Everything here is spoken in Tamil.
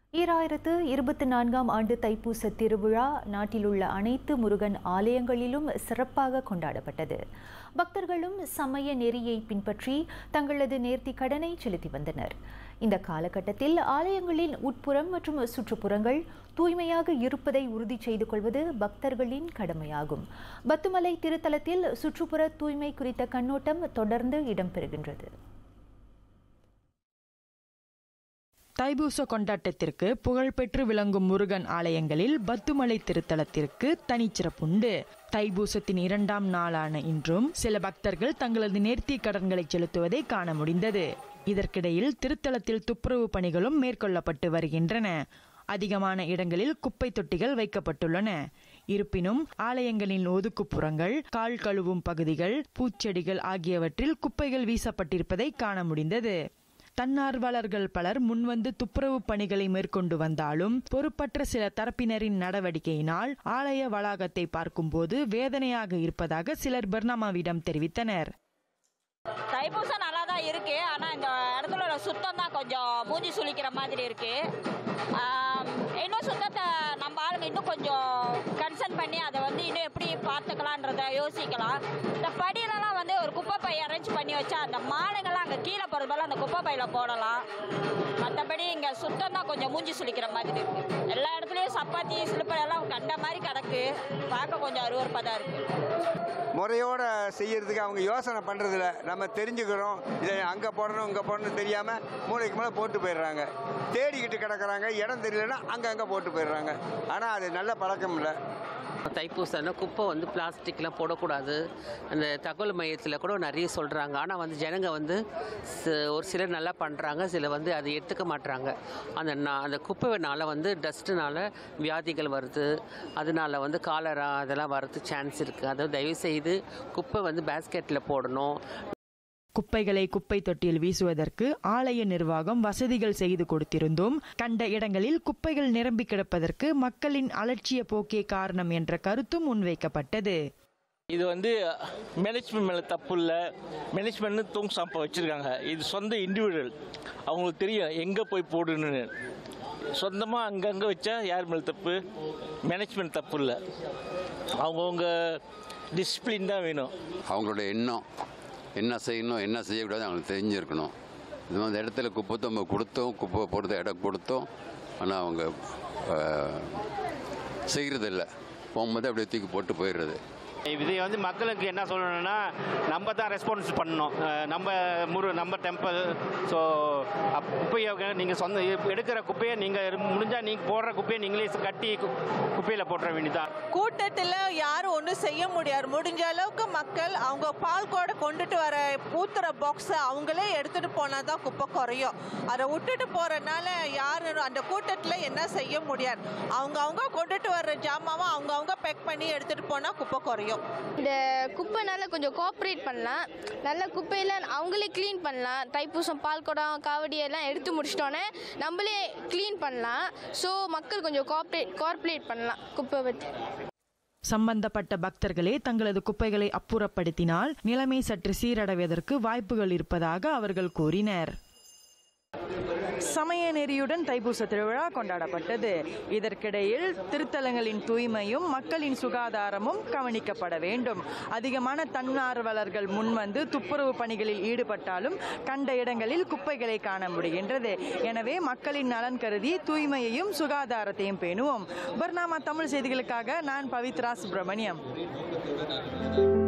ஈராயிரத்து இருபத்தி நான்காம் ஆண்டு தைப்பூச திருவிழா நாட்டிலுள்ள அனைத்து முருகன் ஆலயங்களிலும் சிறப்பாக கொண்டாடப்பட்டது பக்தர்களும் சமய நெறியை பின்பற்றி தங்களது நேர்த்தி கடனை செலுத்தி வந்தனர் இந்த காலகட்டத்தில் ஆலயங்களின் உட்புறம் மற்றும் சுற்றுப்புறங்கள் தூய்மையாக இருப்பதை உறுதி செய்து கொள்வது பக்தர்களின் கடமையாகும் பத்துமலை திருத்தலத்தில் சுற்றுப்புற தூய்மை குறித்த கண்ணோட்டம் தொடர்ந்து இடம்பெறுகின்றது தைப்பூச கொண்டாட்டத்திற்கு புகழ்பெற்று விளங்கும் முருகன் ஆலயங்களில் பத்துமலை திருத்தலத்திற்கு தனிச்சிறப்புண்டு தைப்பூசத்தின் இரண்டாம் நாளான இன்றும் சில பக்தர்கள் தங்களது நேர்த்தி கடன்களை செலுத்துவதை காண முடிந்தது இதற்கிடையில் திருத்தலத்தில் துப்புரவு பணிகளும் மேற்கொள்ளப்பட்டு வருகின்றன அதிகமான இடங்களில் குப்பை தொட்டிகள் வைக்கப்பட்டுள்ளன இருப்பினும் ஆலயங்களின் ஒதுக்குப்புறங்கள் கால் கழுவும் பகுதிகள் பூச்செடிகள் ஆகியவற்றில் குப்பைகள் வீசப்பட்டிருப்பதை காண முடிந்தது தன்னார்வலர்கள் பலர் முன்வந்து துப்புரவு பணிகளை மேற்கொண்டு வந்தாலும் பொறுப்பற்ற சில தரப்பினரின் நடவடிக்கையினால் ஆலய வளாகத்தை பார்க்கும்போது வேதனையாக இருப்பதாக சிலர் பர்னாமாவிடம் தெரிவித்தனர் தைப்பூசம் நல்லா தான் இருக்கு ஆனால் இந்த இடத்துல உள்ள சுத்தம் தான் கொஞ்சம் மூஞ்சி சுளிக்கிற மாதிரி இருக்கு ஆம், இன்னும் சுத்தத்தை நம்ம ஆளுங்க இன்னும் கொஞ்சம் கன்சர்ன் பண்ணி அதை வந்து இன்னும் எப்படி பார்த்துக்கலான்றத யோசிக்கலாம் இந்த படியிலலாம் வந்து ஒரு குப்பை பை அரேஞ்ச் பண்ணி வச்சா அந்த மாலைங்கள்லாம் அங்கே கீழே போகிறது போல அந்த குப்பை பையில போடலாம் மற்றபடி இங்கே சுத்தம் தான் கொஞ்சம் மூஞ்சி சுளிக்கிற மாதிரி இருக்கு எல்லா இடத்துலையும் சப்பாத்தி சிலிப்பர் எல்லாம் கண்ட மாதிரி கிடக்கு பார்க்க கொஞ்சம் அருவருப்பாக தான் இருக்குது முறையோட செய்யறதுக்கு அவங்க யோசனை பண்ணுறதில்ல நம்ம தெரிஞ்சுக்கிறோம் இதை அங்கே போடணும் இங்கே போடணும் தெரியாமல் மூளைக்கு மேலே போட்டு போயிடுறாங்க தேடிக்கிட்டு கிடக்குறாங்க இடம் தெரியலன்னா அங்கே அங்கே போட்டு போயிடுறாங்க ஆனால் அது நல்ல பழக்கம் இல்லை தைப்பூசம்னா குப்பை வந்து பிளாஸ்டிக்லாம் போடக்கூடாது அந்த தகவல் மையத்தில் கூட நிறைய சொல்கிறாங்க ஆனால் வந்து ஜனங்க வந்து ச- ஒரு சிலர் நல்லா பண்ணுறாங்க சிலர் வந்து அதை எடுத்துக்க மாட்றாங்க அந்த நா- அந்த குப்பைனால வந்து டஸ்ட்டுனால வியாதிகள் வருது அதனால வந்து காலரா அதெல்லாம் வரதுக்கு சான்ஸ் இருக்குது அதாவது தயவுசெய்து குப்பை வந்து பேஸ்கெட்டில் போடணும் குப்பைகளை குப்பை தொட்டியில் வீசுவதற்கு ஆலய நிர்வாகம் வசதிகள் செய்து கொடுத்திருந்தும் கண்ட இடங்களில் குப்பைகள் நிரம்பி கிடப்பதற்கு மக்களின் அலட்சிய போக்கே காரணம் என்ற கருத்தும் முன்வைக்கப்பட்டது இது வந்து மேனேஜ்மெண்ட் மேலே தப்பு இல்லை மேனேஜ்மெண்ட் தூங் சாப்பா வச்சுருக்காங்க இது சொந்த இண்டிவிஜுவல் அவங்களுக்கு தெரியும் எங்கே போய் போடணும்னு சொந்தமாக அங்கங்கே வச்சா யார் மேலே தப்பு மேனேஜ்மெண்ட் தப்பு இல்லை அவங்கவுங்க டிசிப்ளின் தான் வேணும் அவங்களோட எண்ணம் என்ன செய்யணும் என்ன செய்யக்கூடாது அவங்களுக்கு தெரிஞ்சிருக்கணும் இது மாதிரி இடத்துல குப்பை தொம்ப கொடுத்தோம் குப்பை போடுறது இடம் கொடுத்தோம் ஆனால் அவங்க செய்கிறதில்ல போகும்போது அப்படியே தூக்கி போட்டு போயிடுறது இதை வந்து மக்களுக்கு என்ன சொல்லணும்னா நம்ம தான் ரெஸ்பான்ஸ் பண்ணணும் அஹ் நம்ம முரு நம்ம டெம்பிள் ஸோ குப்பையை நீங்கள் சொந்த எடுக்கிற குப்பையை நீங்கள் முடிஞ்சால் நீங்கள் போடுற குப்பையை நீங்களே கட்டி கு- குப்பையில் போட்டுற வேண்டியதான் கூட்டத்தில் யாரும் ஒன்றும் செய்ய முடியாது முடிஞ்ச அளவுக்கு மக்கள் அவங்க பால் கூட கொண்டுட்டு வர ஊத்துற பாக்ஸை அவங்களே எடுத்துட்டு போனால் தான் குப்பை குறையும் அதை விட்டுட்டு போறதுனால யாரும் அந்த கூட்டத்தில் என்ன செய்ய முடியாது அவங்க அவங்க கொண்டுட்டு வர்ற ஜாமாவை அவங்க அவங்க பேக் பண்ணி எடுத்துட்டு போனால் குப்பை குறையும் இந்த குப்பைனால கொஞ்சம் கோஆப்ரேட் பண்ணலாம் நல்ல குப்பையெல்லாம் அவங்களே க்ளீன் பண்ணலாம் தைப்பூசம் பால் குடம் காவடி எல்லாம் எடுத்து முடிச்சிட்டோன்னே நம்மளே க்ளீன் பண்ணலாம் ஸோ மக்கள் கொஞ்சம் கோஆப்ரேட் கோஆப்ரேட் பண்ணலாம் குப்பை பற்றி சம்பந்தப்பட்ட பக்தர்களே தங்களது குப்பைகளை அப்புறப்படுத்தினால் நிலைமை சற்று சீரடைவதற்கு வாய்ப்புகள் இருப்பதாக அவர்கள் கூறினர் சமய நெறியுடன் தைப்பூச திருவிழா கொண்டாடப்பட்டது இதற்கிடையில் திருத்தலங்களின் தூய்மையும் மக்களின் சுகாதாரமும் கவனிக்கப்பட வேண்டும் அதிகமான தன்னார்வலர்கள் முன்வந்து துப்புரவு பணிகளில் ஈடுபட்டாலும் கண்ட இடங்களில் குப்பைகளை காண முடிகின்றது எனவே மக்களின் நலன் கருதி தூய்மையையும் சுகாதாரத்தையும் பேணுவோம் பர்னாமா தமிழ் செய்திகளுக்காக நான் பவித்ரா சுப்பிரமணியம்